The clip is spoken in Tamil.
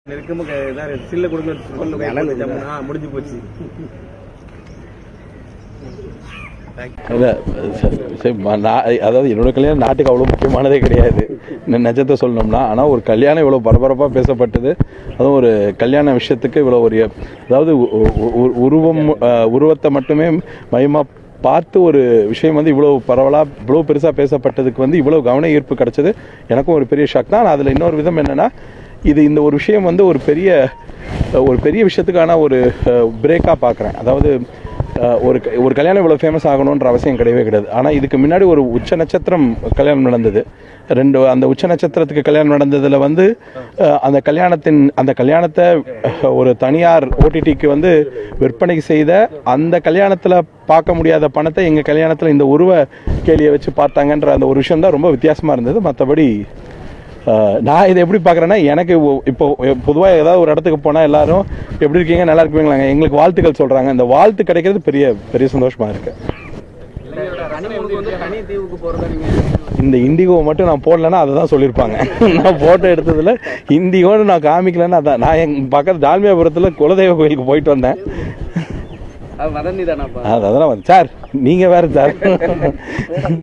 நெருக்கமா க- இதான் சில்ல கொடுங்க கொண்டு போய் நிழல் போட்டு ஜம்முன்னு, ஆ, முடிஞ்சு போச்சு இல்ல, ச- சரி, ம- நான் அதாவது என்னோட கல்யாணம் நாட்டுக்கு அவ்வளோ முக்கியமானதே கிடையாது நெ- நிஜத்தை சொல்லணும்னா ஆனால் ஒரு கல்யாணம் இவ்வளோ பரபரப்பாக பேசப்பட்டது அதுவும் ஒரு கல்யாண விஷயத்துக்கு இவ்வளோ ஒரு அதாவது உ- உ- உ- உருவம் அஹ், உருவத்தை மட்டுமே மையமாக பார்த்து ஒரு விஷயம் வந்து இவ்வளோ பரவலாக இவ்வளோ பெருசாக பேசப்பட்டதுக்கு வந்து இவ்வளோ கவன ஈர்ப்பு கிடைச்சது எனக்கும் ஒரு பெரிய ஷாக் தான் ஆனால் அதில் இன்னொரு விதம் என்னென்னா இது இந்த ஒரு விஷயம் வந்து ஒரு பெரிய ஒரு பெரிய விஷயத்துக்கான ஒரு பிரேக்காக பார்க்குறேன் அதாவது அஹ், ஒரு க- ஒரு கல்யாணம் இவ்வளோ ஃபேமஸ் ஆகணுன்ற அவசியம் கிடையவே கிடையாது ஆனால் இதுக்கு முன்னாடி ஒரு உச்ச நட்சத்திரம் கல்யாணம் நடந்தது ரெண்டு அந்த உச்ச நட்சத்திரத்துக்கு கல்யாணம் நடந்ததில் வந்து அஹ், அந்த கல்யாணத்தின் அந்த கல்யாணத்தை அஹ், ஒரு தனியார் ஓடிடிக்கு வந்து விற்பனை செய்த அந்த கல்யாணத்தில் பார்க்க முடியாத பணத்தை எங்கள் கல்யாணத்தில் இந்த உருவ கேலியை வச்சு பார்த்தாங்கன்ற அந்த ஒரு விஷயம் தான் ரொம்ப வித்தியாசமாக இருந்தது மற்றபடி ஆஹ் நான் இதை எப்படி பார்க்குறேன்னா எனக்கு ஒ- இப்போ பொதுவாக ஏதாவது ஒரு இடத்துக்கு போனால் எல்லாரும் எப்படி இருக்கீங்க நல்லா இருப்பீங்களாங்க எங்களுக்கு வாழ்த்துக்கள் சொல்கிறாங்க இந்த வாழ்த்து கிடைக்கிறது பெரிய பெரிய சந்தோஷமாக இருக்கு தனி தீவுக்கு போறதா நீங்க இந்த இண்டிகோ மட்டும் நான் போடலன்னா அதை தான் சொல்லியிருப்பாங்க நான் ஃபோட்டோ எடுத்ததில் இண்டிகோன்னு நான் காமிக்கலன்னா அதான் நான் எங்கள் பக்கத்து டால்மியாபுரத்தில் குலதெய்வ கோயிலுக்கு போயிட்டு வந்தேன் அது வதந்தி தானாப்பா அது அதெல்லாம் வந்து சார் நீங்கள் வேறு சார்